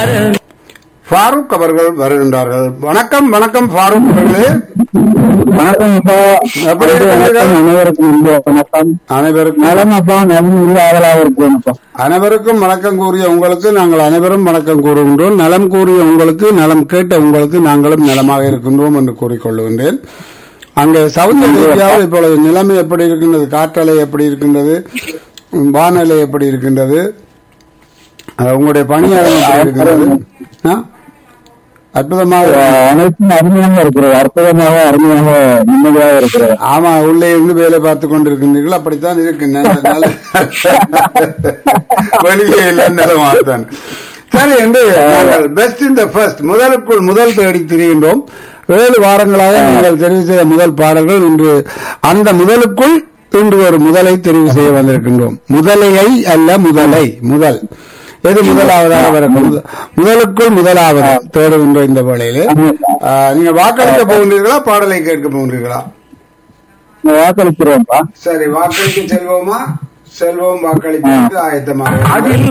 ஃபாரூக் அவர்கள் வருகின்றார்கள் வணக்கம் வணக்கம் ஃபாரூக் அவர்களே வணக்கம் அப்பா எப்படி இருக்கீங்க? வணக்கம் அனைவருக்கும் இந்திய வணக்கம் அனைவருக்கும் நலம் அப்பா நலம் இல்லை ஆதலாக இருக்கேன் அப்பா அனைவருக்கும் வணக்கம் கூறிய உங்களுக்கு நாங்கள் அனைவரும் வணக்கம் கூறுகின்றோம் நலம் கூறிய உங்களுக்கு நலம் கேட்ட உங்களுக்கு நாங்களும் நலமாக இருக்கின்றோம் என்று கூறிக்கொள்கின்றேன் அங்கே சவுத் இந்தியாவில் இப்பொழுது நிலைமை எப்படி இருக்கின்றது காற்றலை எப்படி இருக்கின்றது வானிலை எப்படி இருக்கின்றது அஹ், உங்களுடைய பணியாளர் எப்படி இருக்கின்றது ஆ? அற்புதமாக அனைத்தும் அருமையாக இருக்கிறது அற்புதமாக அருமையாக நிம்மதியாக இருக்கிறது ஆமா உள்ளே இருந்து வேலை பார்த்து கொண்டிருக்கின்றீர்கள் அப்படித்தான் இருக்கு நல்ல- நல்ல- வெளியே இல்லை நிலமாத்தான் சரி என்று பெஸ்ட் இன் த ஃபர்ஸ்ட் முதலுக்குள் முதல் தேடி திரிகின்றோம் ஏழு வாரங்களாக நீங்கள் தெரிவு செய்த முதல் பாடல்கள் இன்று அந்த முதலுக்குள் இன்று ஒரு முதலை தெரிவு செய்ய வந்திருக்கின்றோம் முதலையை அல்ல முதலை முதல் எது முதலாவதாக வரும் முத- முதலுக்குள் முதலாவது தேடுகின்ற இந்த வேளையிலே ஆ, நீங்க வாக்களிக்க போகின்றீர்களா பாடலை கேட்க போகின்றீர்களா வாக்களிக்கிறோம்ப்பா சரி வாக்களிக்க செல்வோமா செல்வோம் வாக்களிப்பதற்கு ஆயத்தமாக அதில்